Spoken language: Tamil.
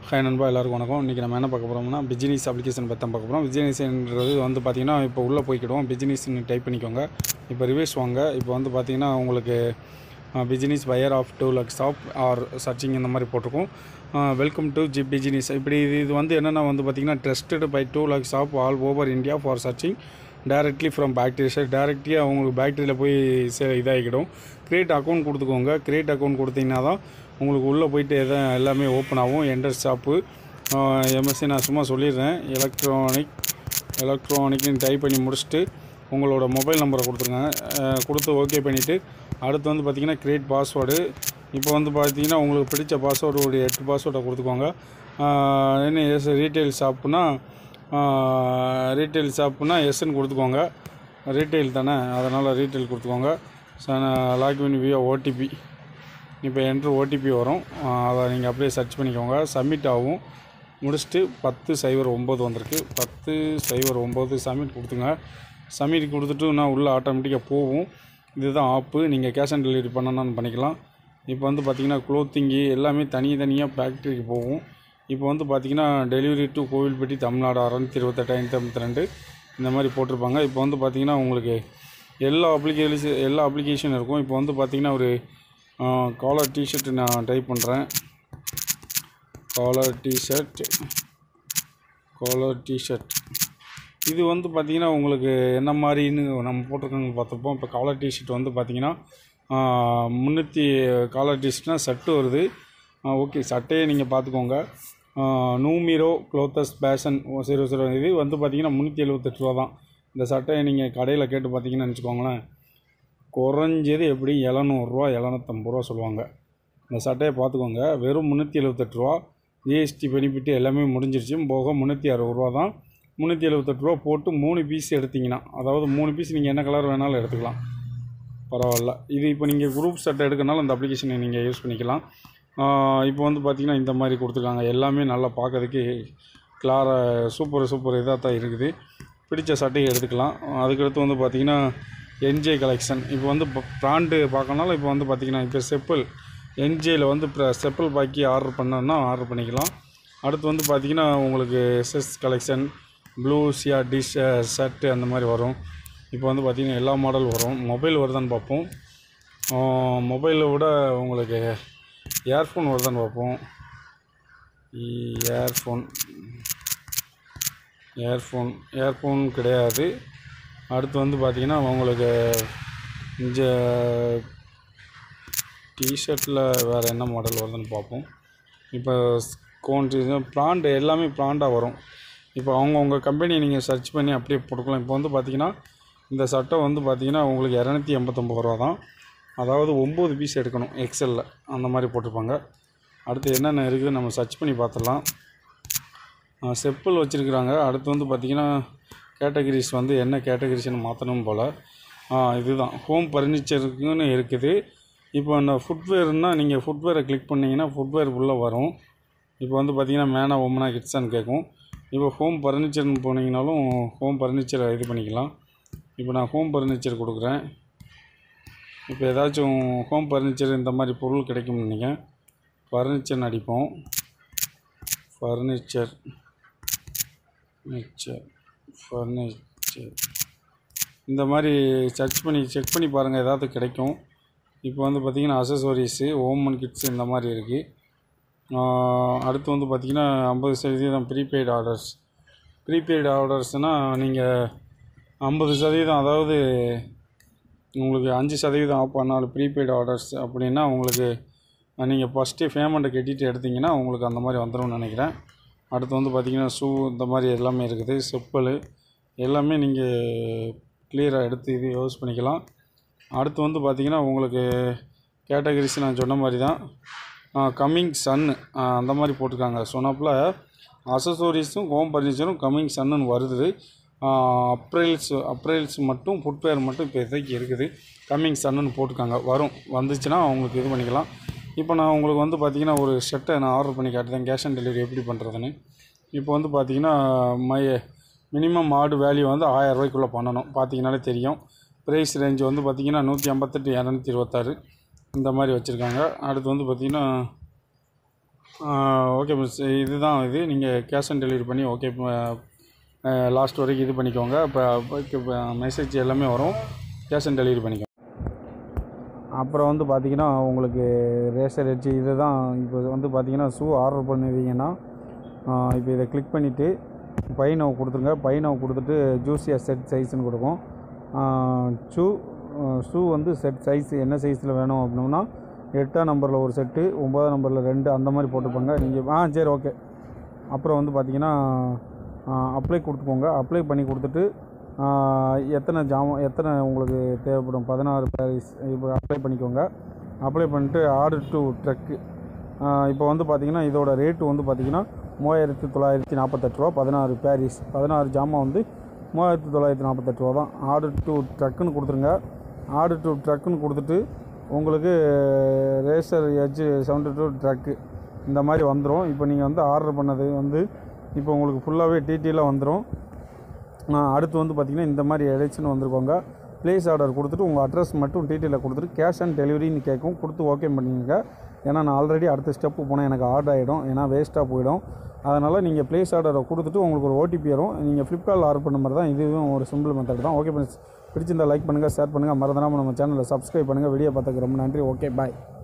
ஹாய் நண்பா எல்லாருக்கும் வணக்கம் இன்றைக்கி நம்ம என்ன பார்க்க போகிறோம்னா பிஜினிஸ் அப்ளிகேஷன் பற்றி தான் பார்க்க போகிறோம் பிஜினிஸ்ன்றது வந்து பார்த்திங்கன்னா இப்போ உள்ளே போய்க்கிடுவோம் பிஜினிஸ்னு டைப் பண்ணிக்கோங்க இப்போ ரிவ்யூஸ் வாங்க இப்போ வந்து பார்த்திங்கன்னா உங்களுக்கு business buyer of two lakhs of are searching இந்த மாதிரி போட்டிருக்கோம் வெல்கம் டு ஜி பிஜினிஸ் இப்படி இது இது வந்து என்னென்னா வந்து பார்த்திங்கன்னா trusted by two lakhs of all over India for searching directly from பேக்டீரியா டேரெக்டாக உங்களுக்கு பேக்டீரியில் போய் சே இதாகிடும் க்ரியேட் அக்கௌண்ட் கொடுத்துக்கோங்க க்ரியேட் அக்கௌண்ட் கொடுத்தீங்கன்னா தான் உங்களுக்கு உள்ளே போயிட்டு எதை எல்லாமே ஓப்பன் ஆகும் என்டர் ஷாப்பு எம்எஸ்சி நான் சும்மா சொல்லிடுறேன் எலக்ட்ரானிக் எலக்ட்ரானிக்னு டைப் பண்ணி முடிச்சுட்டு உங்களோட மொபைல் நம்பரை கொடுத்துருங்க அஹ் கொடுத்து ஓகே பண்ணிவிட்டு அடுத்து வந்து பார்த்திங்கன்னா க்ரியேட் பாஸ்வேர்டு இப்போ வந்து பார்த்தீங்கன்னா உங்களுக்கு பிடிச்ச பாஸ்வேர்டு ஒரு எட்டு பாஸ்வேர்டை கொடுத்துக்கோங்க அஹ் என்ன எஸ் ரீட்டைல் ஷாப்புனா ரீட்டைல் ஷாப்புனா எஸ்ன்னு கொடுத்துக்கோங்க ரீட்டைல் தானே அதனால் ரீட்டைல் கொடுத்துக்கோங்க லாக்இன் வியோ ஓடிபி இப்போ என்ட்ரு ஓடிபி வரும் ஆஹ் அதை நீங்கள் அப்படியே சர்ச் பண்ணிக்கோங்க சப்மிட் ஆகும் முடிச்சுட்டு பத்து சைபர் ஒம்பது வந்திருக்கு பத்து சைபர் ஒம்பது சப்மிட் கொடுத்துங்க சப்மிட் கொடுத்துட்டு நான் உள்ளே ஆட்டோமேட்டிக்காக போகும் இதுதான் ஆப்பு நீங்கள் கேஷ் ஆன் டெலிவரி பண்ணணும்னு பண்ணிக்கலாம் இப்போ வந்து பார்த்திங்கன்னா க்ளோத்திங்கு எல்லாமே தனித்தனியாக ஃபேக்ட்ரிக்கு போகும் இப்போ வந்து பார்த்திங்கன்னா டெலிவரி டு கோவில்பட்டி தமிழ்நாடு அறநூற்றி இருபத்தெட்டு ஐநூற்றி ஐம்பத்தி ரெண்டு இந்த மாதிரி போட்டிருப்பாங்க இப்போ வந்து பார்த்திங்கன்னா உங்களுக்கு எல்லா அப்ளிகேஷன் எல்லா அப்ளிகேஷன் இருக்கும் இப்போ வந்து பார்த்திங்கன்னா ஒரு காலர் டிஷர்ட் நான் டைப் பண்ணுறேன் காலர் டிஷர்ட் காலர் டிஷர்ட் இது வந்து பார்த்திங்கன்னா உங்களுக்கு என்ன மாதிரின்னு நம்ம போட்டிருக்கோங்க பார்த்துப்போம் இப்போ காலர் டிஷர்ட் வந்து பார்த்திங்கன்னா முந்நூற்றி காலர் டிஷர்ட்னால் சட்டு வருது ஓகே சட்டையை நீங்கள் பார்த்துக்கோங்க Numero clothes fashion zero zero இது வந்து பார்த்திங்கன்னா முந்நூற்றி எழுபத்தெட்டு ரூபா தான் இந்த சட்டையை நீங்கள் கடையில் கேட்டு பார்த்தீங்கன்னு வச்சுக்கோங்களேன் குறைஞ்சது எப்படி எழுநூறுவா எழுநூத்தம்பது ரூபா சொல்லுவாங்க இந்த சட்டையை பார்த்துக்கோங்க வெறும் முந்நூற்றி எழுபத்தெட்டு ரூபா ஜிஎஸ்டி பெனிஃபிட் எல்லாமே முடிஞ்சிருச்சு போக முந்நூற்றி அறுபது ரூபா தான் முந்நூற்றி எழுபத்தெட்டு ரூபா போட்டு மூணு பீஸ் எடுத்தீங்கன்னா அதாவது மூணு பீஸ் நீங்கள் என்ன கலர் வேணாலும் எடுத்துக்கலாம் பரவாயில்ல இது இப்போ நீங்கள் குரூப் சட்டை எடுக்கனாலும் அந்த அப்ளிகேஷனை நீங்கள் யூஸ் பண்ணிக்கலாம் ஆஹ் இப்போ வந்து பார்த்திங்கன்னா இந்த மாதிரி கொடுத்துருக்காங்க எல்லாமே நல்லா பார்க்கறதுக்கு கிளார சூப்பர் சூப்பர் இதாக தான் இருக்குது பிடிச்ச சட்டையை எடுத்துக்கலாம் அதுக்கடுத்து வந்து பார்த்திங்கன்னா என்ஜே கலெக்ஷன் இப்போ வந்து ப்ராண்டு பார்க்கனாலும் இப்போ வந்து பார்த்திங்கன்னா இப்போ செப்பல் என்ஜேயில் வந்து இப்போ செப்பல் பாக்கி ஆர்டர் பண்ணோன்னா ஆர்டர் பண்ணிக்கலாம் அடுத்து வந்து பார்த்திங்கன்னா உங்களுக்கு செஸ் கலெக்ஷன் ப்ளூ சியா டிஷ் ஷர்ட்டு அந்த மாதிரி வரும் இப்போ வந்து பார்த்திங்கன்னா எல்லா மாடல் வரும் மொபைல் வருதான்னு பார்ப்போம் மொபைலை விட உங்களுக்கு இயர்ஃபோன் வருதான்னு பார்ப்போம் இயர்ஃபோன் இயர்ஃபோன் இயர்ஃபோன் கிடையாது அடுத்து வந்து பார்த்திங்கன்னா உங்களுக்கு இந்த டிஷர்ட்டில் வேறு என்ன மாடல் வருதுன்னு பார்ப்போம் இப்போ கோன் ப்ராண்டு எல்லாமே ப்ராண்டாக வரும் இப்போ அவங்கவுங்க கம்பெனியை நீங்கள் சர்ச் பண்ணி அப்படியே போட்டுக்கலாம் இப்போ வந்து பார்த்திங்கன்னா இந்த சட்டை வந்து பார்த்திங்கன்னா உங்களுக்கு இரநூத்தி எண்பத்தொம்பது ரூபா தான் அதாவது ஒம்பது பீஸ் எடுக்கணும் எக்ஸலில் அந்த மாதிரி போட்டிருப்பாங்க அடுத்து என்னென்ன இருக்குது நம்ம சர்ச் பண்ணி பார்த்துடலாம் செப்பல் வச்சுருக்குறாங்க அடுத்து வந்து பார்த்திங்கன்னா கேட்டகரிஸ் வந்து என்ன கேட்டகரிஸ்னு மாற்றணும் போல் இதுதான் ஹோம் ஃபர்னிச்சருக்குன்னு இருக்குது இப்போ அந்த ஃபுட்வேர்னால் நீங்கள் ஃபுட்வேரை கிளிக் பண்ணிங்கன்னா ஃபுட்வேர் உள்ளே வரும் இப்போ வந்து பார்த்திங்கன்னா மேனா ஒமனா கிட்ஸான்னு கேட்கும் இப்போ ஹோம் ஃபர்னிச்சர்னு போனீங்கனாலும் ஹோம் ஃபர்னிச்சரை இது பண்ணிக்கலாம் இப்போ நான் ஹோம் ஃபர்னிச்சர் கொடுக்குறேன் இப்போ ஏதாச்சும் ஹோம் ஃபர்னிச்சர் இந்த மாதிரி பொருள் கிடைக்கும்னு நீங்கள் ஃபர்னிச்சர்னு அடிப்போம் ஃபர்னிச்சர் ஃபர்னிச்சர் ஃபர்னிச்சர் இந்த மாதிரி சர்ச் பண்ணி செக் பண்ணி பாருங்கள் ஏதாவது கிடைக்கும் இப்போ வந்து பார்த்திங்கன்னா அசசோரிஸு ஓமன் கிட்ஸ் இந்த மாதிரி இருக்குது அடுத்து வந்து பார்த்திங்கன்னா ஐம்பது சதவீதம் ப்ரீபெய்டு ஆர்டர்ஸ் ப்ரீபெய்டு ஆர்டர்ஸ்னால் நீங்கள் ஐம்பது சதவீதம் அதாவது உங்களுக்கு அஞ்சு சதவீதம் ஆஃப் பண்ணாலும் ப்ரீபெய்டு ஆர்டர்ஸ் அப்படின்னா உங்களுக்கு நீங்கள் ஃபஸ்ட்டு பேமெண்ட்டை கட்டிட்டு எடுத்தீங்கன்னா உங்களுக்கு அந்த மாதிரி வந்துடும்னு நினைக்கிறேன் அடுத்து வந்து பார்த்திங்கன்னா ஷூ இந்த மாதிரி எல்லாமே இருக்குது செப்பல் எல்லாமே நீங்கள் கிளியராக எடுத்து இது யூஸ் பண்ணிக்கலாம் அடுத்து வந்து பார்த்திங்கன்னா உங்களுக்கு கேட்டகரிஸ் நான் சொன்ன மாதிரி தான் கம்மிங் சன்னு அந்த மாதிரி போட்டிருக்காங்க சொன்னப்பில் அசசோரிஸும் ஹோம் ஃபர்னிச்சரும் கம்மிங் சன்னுன்னு வருது அப்ரைல்ஸ் அப்ரைல்ஸ் மட்டும் ஃபுட்வேர் மட்டும் இப்போ இப்போதைக்கு இருக்குது கம்மிங் சன்னுன்னு போட்டிருக்காங்க வரும் வந்துச்சுன்னா அவங்களுக்கு இது பண்ணிக்கலாம் இப்போ நான் உங்களுக்கு வந்து பார்த்திங்கன்னா ஒரு ஷர்ட்டை நான் ஆர்டர் பண்ணி காட்டுறேன் கேஷ் ஆன் டெலிவரி எப்படி பண்ணுறதுன்னு இப்போ வந்து பார்த்திங்கன்னா மை மினிமம் ஆர்டு வேல்யூ வந்து ஆயிரம் ரூபாய்க்குள்ளே பண்ணணும் பார்த்தீங்கனாலே தெரியும் ப்ரைஸ் ரேஞ்ச் வந்து பார்த்திங்கன்னா நூற்றி ஐம்பத்தெட்டு இரநூத்தி இருபத்தாறு இந்த மாதிரி வச்சுருக்காங்க அடுத்து வந்து பார்த்திங்கன்னா ஓகே மிஸ் இதுதான் இது நீங்கள் கேஷ் ஆன் டெலிவரி பண்ணி ஓகே லாஸ்ட் வரைக்கும் இது பண்ணிக்கோங்க இப்போ மெசேஜ் எல்லாமே வரும் கேஷ் ஆன் டெலிவரி பண்ணிக்கோங்க அப்புறம் வந்து பார்த்தீங்கன்னா உங்களுக்கு ரேசர் எட்ஜ் இது தான் இப்போ வந்து பார்த்தீங்கன்னா ஷூ ஆர்டர் பண்ணுவீங்கன்னா இப்போ இதை கிளிக் பண்ணிவிட்டு பையனை கொடுத்துருங்க பையனை கொடுத்துட்டு ஜூஸியா செட் சைஸ்னு கொடுக்கும் ஷூ ஷூ வந்து செட் சைஸ் என்ன சைஸில் வேணும் அப்படின்னா எட்டாம் நம்பரில் ஒரு செட்டு ஒம்பதாம் நம்பரில் ரெண்டு அந்த மாதிரி போட்டுப்பாங்க நீங்கள் ஆ சரி ஓகே அப்புறம் வந்து பார்த்தீங்கன்னா அப்ளை கொடுத்துக்கோங்க அப்ளை பண்ணி கொடுத்துட்டு ஆ, எத்தனை ஜாமான் எத்தனை உங்களுக்கு தேவைப்படும் பதினாறு பேரிஸ் இப்போ அப்ளை பண்ணிக்கோங்க அப்ளை பண்ணிட்டு ஆர்டர் டு ட்ரக்கு இப்போ வந்து பார்த்தீங்கன்னா இதோட ரேட்டு வந்து பார்த்தீங்கன்னா மூவாயிரத்தி தொள்ளாயிரத்தி நாற்பத்தெட்டு ரூபா பதினாறு பேரிஸ் பதினாறு ஜாமான் வந்து மூவாயிரத்தி தொள்ளாயிரத்தி நாற்பத்தெட்டு ரூபா தான் ஆர்டர் டு ட்ரக்குன்னு கொடுத்துருங்க ஆர்டர் டு ட்ரக்குன்னு கொடுத்துட்டு உங்களுக்கு razor edge seventy two truck இந்த மாதிரி வந்துடும் இப்போ நீங்கள் வந்து ஆர்டர் பண்ணது வந்து இப்போ உங்களுக்கு ஃபுல்லாகவே டீட்டெயிலாக வந்துடும் அடுத்து வந்து பார்த்திங்கன்னா இந்த மாதிரி எலெக்ஷன் வந்திருக்கோங்க ப்ளேஸ் ஆர்டர் கொடுத்துட்டு உங்கள் அட்ரஸ் மட்டும் டீட்டெயிலில் கொடுத்துட்டு கேஷ் ஆன் டெலிவரின்னு கேட்கும் கொடுத்து ஓகே பண்ணிங்க ஏன்னா நான் ஆல்ரெடி அடுத்த ஸ்டெப்பு போனால் எனக்கு ஆர்டர் ஆகிடும் ஏன்னா வேஸ்ட்டாக போயிடும் அதனால் நீங்கள் ப்ளேஸ் ஆர்டரை கொடுத்துட்டு உங்களுக்கு ஒரு ஓடிபி வரும் நீங்கள் ஃப்ளிப்கார்ட்டில் ஆர்டர் பண்ண மாதிரி தான் இதுவும் ஒரு சிம்பிள் மெத்தட் தான் ஓகே ஃப்ரெண்ட்ஸ் பிடிச்சிருந்தா லைக் பண்ணுங்கள் ஷேர் பண்ணுங்கள் மறந்துடாமல் நம்ம சேனலை சப்ஸ்கிரைப் பண்ணுங்கள் வீடியோ பார்த்ததுக்கு ரொம்ப நன்றி ஓகே பாய்